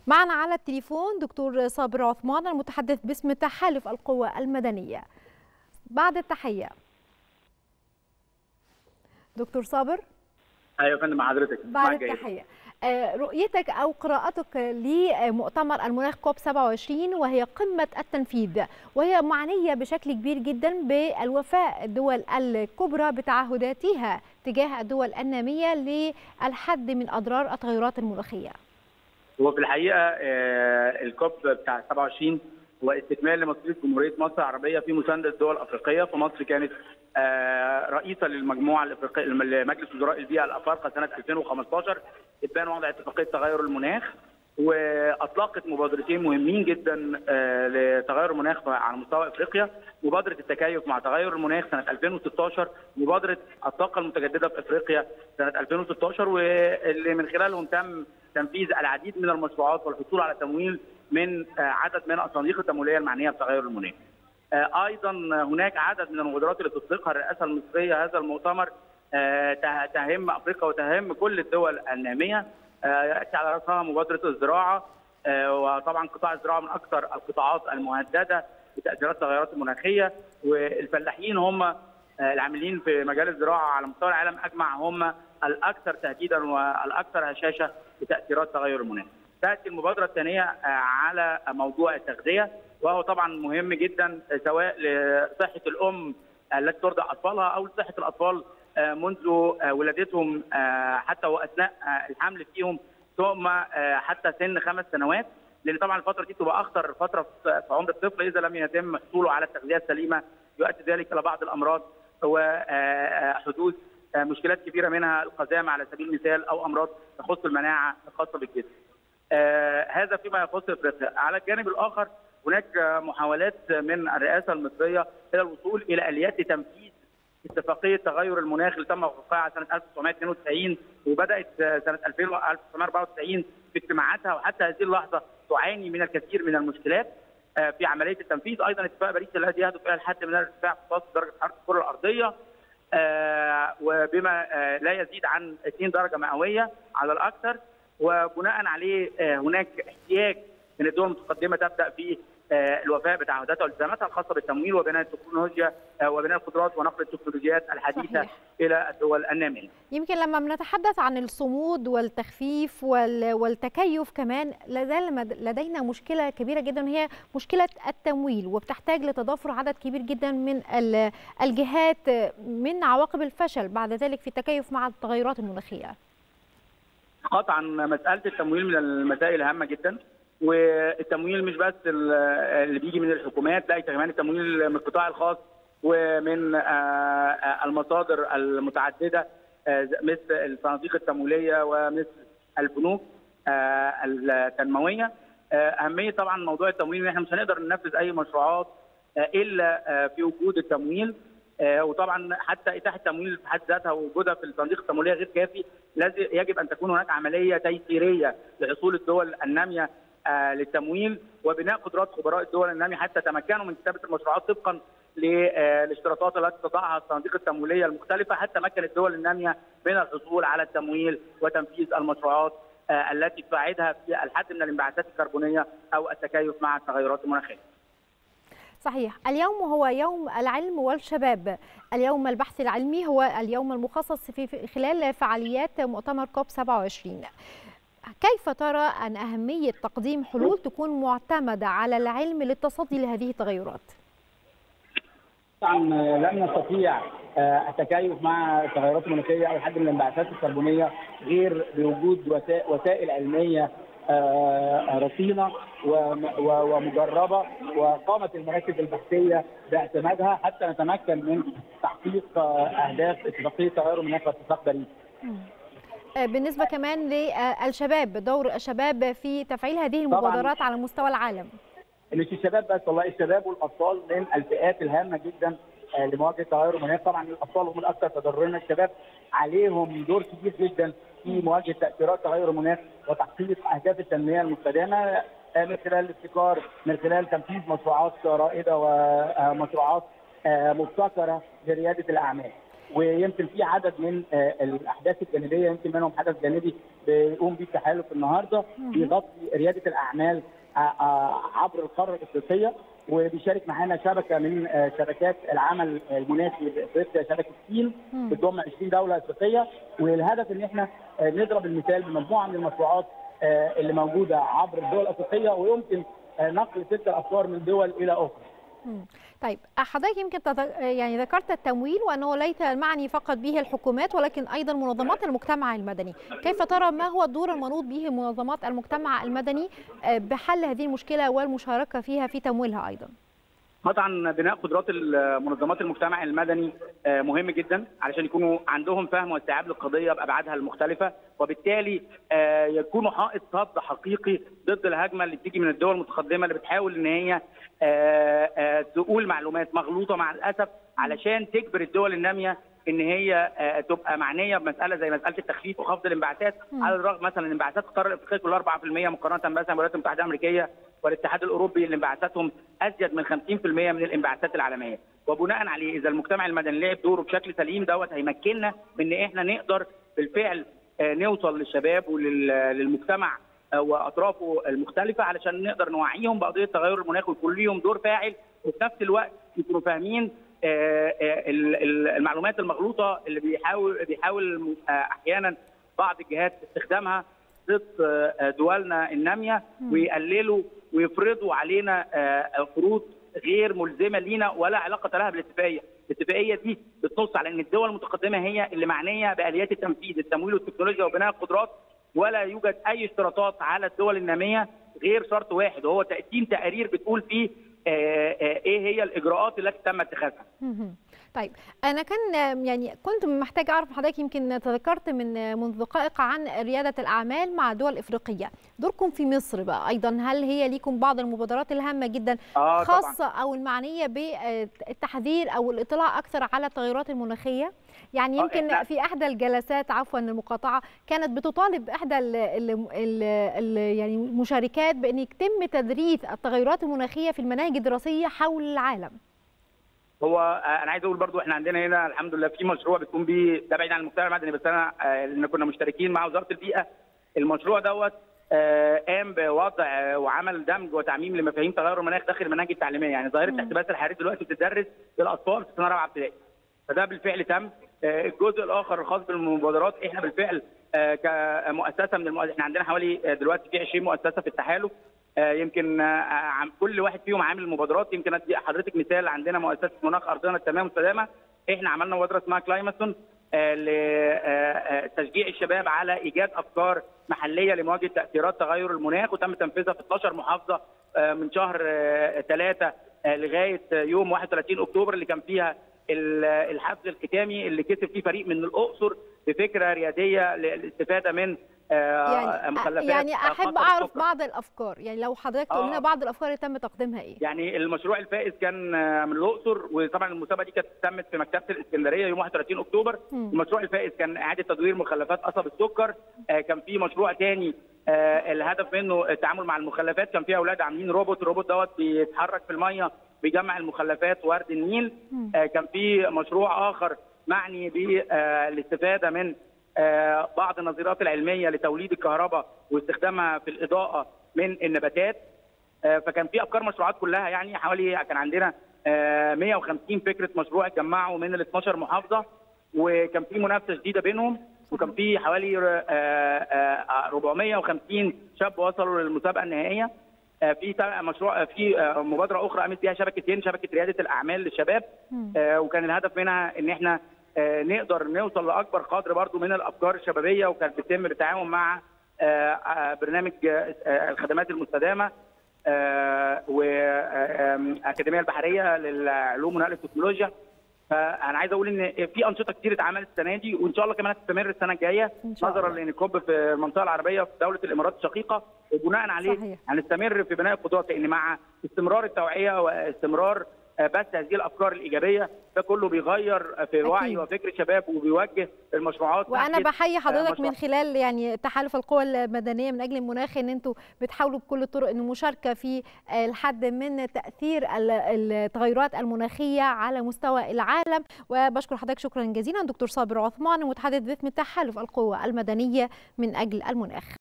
معنا على التليفون دكتور صابر عثمان المتحدث باسم تحالف القوى المدنية بعد التحية دكتور صابر ايوه يا فندم مع حضرتك بعد التحية رؤيتك أو قراءتك لمؤتمر المناخ كوب 27 وهي قمة التنفيذ وهي معنية بشكل كبير جدا بالوفاء الدول الكبرى بتعهداتها تجاه الدول النامية للحد من أضرار التغيرات المناخية هو في الحقيقة الكوب بتاع 27 هو استكمال لمسؤولية جمهورية مصر العربية في مساندة الدول الأفريقية فمصر كانت رئيسة للمجموعة الأفريقية لمجلس وزراء البيئة الأفارقة سنة 2015 اتبان وضع اتفاقية تغير المناخ واطلقت مبادرتين مهمين جدا لتغير المناخ على مستوى افريقيا مبادره التكيف مع تغير المناخ سنه 2016 مبادره الطاقه المتجدده في افريقيا سنه 2016 واللي من خلالهم تم تنفيذ العديد من المشروعات والحصول على تمويل من عدد من الصناديق التمويليه المعنيه بتغير المناخ. ايضا هناك عدد من المبادرات اللي بتطلقها الرئاسه المصريه هذا المؤتمر تهم افريقيا وتهم كل الدول الناميه ياتي على راسها مبادره الزراعه وطبعا قطاع الزراعه من اكثر القطاعات المهدده بتاثيرات التغيرات المناخيه والفلاحين هم العاملين في مجال الزراعه على مستوى العالم اجمع هم الاكثر تهديدا والاكثر هشاشه بتاثيرات تغير المناخ. تاتي المبادره الثانيه على موضوع التغذيه وهو طبعا مهم جدا سواء لصحه الام التي ترضع اطفالها او لصحه الاطفال منذ ولادتهم حتى واثناء الحمل فيهم ثم حتى سن خمس سنوات لان طبعا الفتره دي تبقى اخطر فتره في عمر الطفل اذا لم يتم حصوله على التغذيه السليمه يؤدي ذلك الى بعض الامراض وحدوث مشكلات كبيره منها القزامه على سبيل المثال او امراض تخص المناعه الخاصه بالجسم. هذا فيما يخص افريقيا، على الجانب الاخر هناك محاولات من الرئاسه المصريه الى الوصول الى اليات تنفيذ اتفاقيه تغير المناخ اللي تم وقعها سنه 1992 وبدات سنه 1994 في اجتماعاتها وحتى هذه اللحظه تعاني من الكثير من المشكلات في عمليه التنفيذ، ايضا اتفاق باريس الذي يهدف الى الحد من ارتفاع اقتصاد درجه حراره الكره الارضيه وبما لا يزيد عن 2 درجه مئويه على الاكثر وبناء عليه هناك احتياج من الدول المتقدمه تبدا في الوفاء بتعهداتها والتزاماتها الخاصه بالتمويل وبناء التكنولوجيا وبناء القدرات ونقل التكنولوجيات الحديثه صحيح. الى الدول الناميه. يمكن لما بنتحدث عن الصمود والتخفيف والتكيف كمان لازال لدينا مشكله كبيره جدا وهي مشكله التمويل وبتحتاج لتضافر عدد كبير جدا من الجهات من عواقب الفشل بعد ذلك في التكيف مع التغيرات المناخيه. قطعا مساله التمويل من المسائل الهامه جدا والتمويل مش بس اللي بيجي من الحكومات لا كمان التمويل من القطاع الخاص ومن المصادر المتعدده مثل الصناديق التمويليه ومثل البنوك التنمويه اهميه طبعا موضوع التمويل ان احنا مش هنقدر ننفذ اي مشروعات الا في وجود التمويل وطبعا حتى اتاحه التمويل في حد ذاتها ووجودها في الصناديق التمويليه غير كافي لازم يجب ان تكون هناك عمليه تيسيريه لحصول الدول الناميه للتمويل وبناء قدرات خبراء الدول الناميه حتى تمكنوا من كتابه المشروعات طبقا للاشتراطات التي تضعها الصناديق التمويليه المختلفه حتى مكن الدول الناميه من الحصول على التمويل وتنفيذ المشروعات التي تساعدها في الحد من الانبعاثات الكربونيه او التكيف مع التغيرات المناخيه. صحيح اليوم هو يوم العلم والشباب اليوم البحث العلمي هو اليوم المخصص في خلال فعاليات مؤتمر كوب 27 كيف ترى أن أهمية تقديم حلول تكون معتمدة على العلم للتصدي لهذه التغيرات؟ طبعا لن نستطيع التكيف مع التغيرات المناخيه او الحد من الانبعاثات الكربونيه غير بوجود وسائل علميه رصينه ومجربه وقامت المراكز البحثيه باعتمادها حتى نتمكن من تحقيق اهداف اتفاقيه تغير المناخ واتفاق باريس. بالنسبه كمان للشباب دور الشباب في تفعيل هذه المبادرات على مستوى العالم. مش الشباب بس والله الشباب والاطفال من الفئات الهامه جدا لمواجهه تغير المناخ طبعا الاطفال هم الاكثر تضررا الشباب عليهم دور كبير جدا في مواجهه تاثيرات تغير المناخ وتحقيق اهداف التنميه المستدامه من خلال الابتكار من خلال تنفيذ مشروعات رائده ومشروعات مبتكره لرياده الاعمال. ويمكن في عدد من الاحداث الجانبيه يمكن منهم حدث جانبي بيقوم به التحالف النهارده بيغطي رياده الاعمال عبر القاره الافريقيه وبيشارك معانا شبكه من شبكات العمل المناسب بافريقيا شبكه سين بتضم 20 دوله افريقيه والهدف ان احنا نضرب المثال بمجموعه من المشروعات اللي موجوده عبر الدول الافريقيه ويمكن نقل تلك الافكار من دول الى اخرى. طيب حضرتك يمكن يعني ذكرت التمويل وانه ليس المعني فقط به الحكومات ولكن ايضا منظمات المجتمع المدني، كيف ترى ما هو الدور المنوط به منظمات المجتمع المدني بحل هذه المشكله والمشاركه فيها في تمويلها ايضا؟ طبعا بناء قدرات منظمات المجتمع المدني مهم جدا علشان يكونوا عندهم فهم واستيعاب للقضيه بابعادها المختلفه وبالتالي يكونوا حائط صد حقيقي ضد الهجمه اللي بتيجي من الدول المتقدمه اللي بتحاول ان هي تقول معلومات مغلوطه مع الاسف علشان تجبر الدول الناميه ان هي تبقى معنيه بمساله زي مساله التخفيف وخفض الانبعاثات على الرغم مثلا انبعاثات القاره الافريقيه كلها 4% مقارنه مثلا بالولايات المتحده الامريكيه والاتحاد الاوروبي اللي انبعاثاتهم ازيد من 50% من الانبعاثات العالميه وبناء عليه اذا المجتمع المدني لعب دوره بشكل سليم دوت هيمكننا من ان احنا نقدر بالفعل نوصل للشباب وللمجتمع واطرافه المختلفه علشان نقدر نوعيهم بقضيه تغير المناخ ويكون ليهم دور فاعل وفي نفس الوقت يكونوا فاهمين المعلومات المغلوطه اللي بيحاول بيحاول احيانا بعض الجهات استخدامها ضد دولنا الناميه ويقللوا ويفرضوا علينا فروض غير ملزمه لينا ولا علاقه لها بالاتفاقيه، الاتفاقيه دي بتنص على ان الدول المتقدمه هي اللي معنيه باليات التنفيذ، التمويل والتكنولوجيا وبناء القدرات ولا يوجد اي اشتراطات على الدول الناميه غير شرط واحد وهو تقديم تقارير بتقول فيه ايه هي الاجراءات التي تم اتخاذها. طيب انا كان يعني كنت محتاجه اعرف حضرتك يمكن تذكرت من منذ دقائق عن رياده الاعمال مع دول افريقيه دوركم في مصر بقى ايضا هل هي ليكم بعض المبادرات الهامه جدا آه خاصه او المعنيه بالتحذير او الاطلاع اكثر على التغيرات المناخيه يعني يمكن آه في احدى الجلسات عفوا المقاطعه كانت بتطالب احدى ال ال ال ال يعني المشاركات بان يتم تدريس التغيرات المناخيه في المناهج الدراسيه حول العالم هو انا عايز اقول برضو احنا عندنا هنا الحمد لله في مشروع بتكون بيه ده بعيد عن المجتمع المدني بس انا اللي كنا مشتركين مع وزاره البيئه المشروع دوت قام بوضع وعمل دمج وتعميم لمفاهيم تغير المناخ داخل المناهج التعليميه يعني ظاهره الاحتباس الحراري دلوقتي بتدرس للاطفال في سنه رابعه ابتدائي فده بالفعل تم الجزء الاخر الخاص بالمبادرات احنا بالفعل كمؤسسه من المؤسسة احنا عندنا حوالي دلوقتي في 20 مؤسسه في التحالف يمكن كل واحد فيهم عامل مبادرات يمكن ادي حضرتك مثال عندنا مؤسسه مناخ ارضنا التنميه المستدامه احنا عملنا مبادره اسمها كلايماسون لتشجيع الشباب على ايجاد افكار محليه لمواجهه تاثيرات تغير المناخ وتم تنفيذها في 12 محافظه من شهر ثلاثه لغايه يوم 31 اكتوبر اللي كان فيها الحفل الختامي اللي كسب فيه فريق من الاقصر بفكره رياديه للاستفاده من يعني مخلفات يعني احب اعرف بعض الافكار يعني لو حضرتك تقول لنا بعض الافكار اللي تم تقديمها ايه يعني المشروع الفائز كان من الاقصر وطبعا المسابقه دي كانت تمت في مكتبه الاسكندريه يوم 31 اكتوبر م. المشروع الفائز كان اعاده تدوير مخلفات قصب السكر كان في مشروع ثاني الهدف منه التعامل مع المخلفات كان في اولاد عاملين روبوت الروبوت دوت بيتحرك في الميه بيجمع المخلفات ورد النيل كان في مشروع اخر معني بالاستفاده من بعض النظريات العلميه لتوليد الكهرباء واستخدامها في الاضاءه من النباتات فكان في افكار مشروعات كلها يعني حوالي كان عندنا 150 فكره مشروع اتجمعوا من ال 12 محافظه وكان في منافسه شديده بينهم وكان في حوالي 450 شاب وصلوا للمسابقه النهائيه في مشروع في مبادره اخرى قامت بها شبكه ين شبكه رياده الاعمال للشباب وكان الهدف منها ان احنا نقدر نوصل لاكبر قدر برضو من الافكار الشبابيه وكانت بتتم بالتعاون مع برنامج الخدمات المستدامه واكاديميه البحريه للعلوم ونقل التكنولوجيا فانا عايز اقول ان في انشطه كتير اتعملت السنه دي وان شاء الله كمان هتستمر السنه الجايه نظرا لان الكوب في المنطقه العربيه في دوله الامارات الشقيقه وبناء عليه صحيح. هنستمر في بناء القدرات لان مع استمرار التوعيه واستمرار بس هذه الافكار الايجابيه ده كله بيغير في وعي أكيد. وفكر شباب وبيوجه المشروعات وانا ناحية بحيي حضرتك مشروع. من خلال يعني تحالف القوى المدنيه من اجل المناخ ان انتم بتحاولوا بكل الطرق ان المشاركه في الحد من تاثير ال- التغيرات المناخيه على مستوى العالم وبشكر حضرتك شكرا جزيلا دكتور صابر عثمان متحدث باسم تحالف القوى المدنيه من اجل المناخ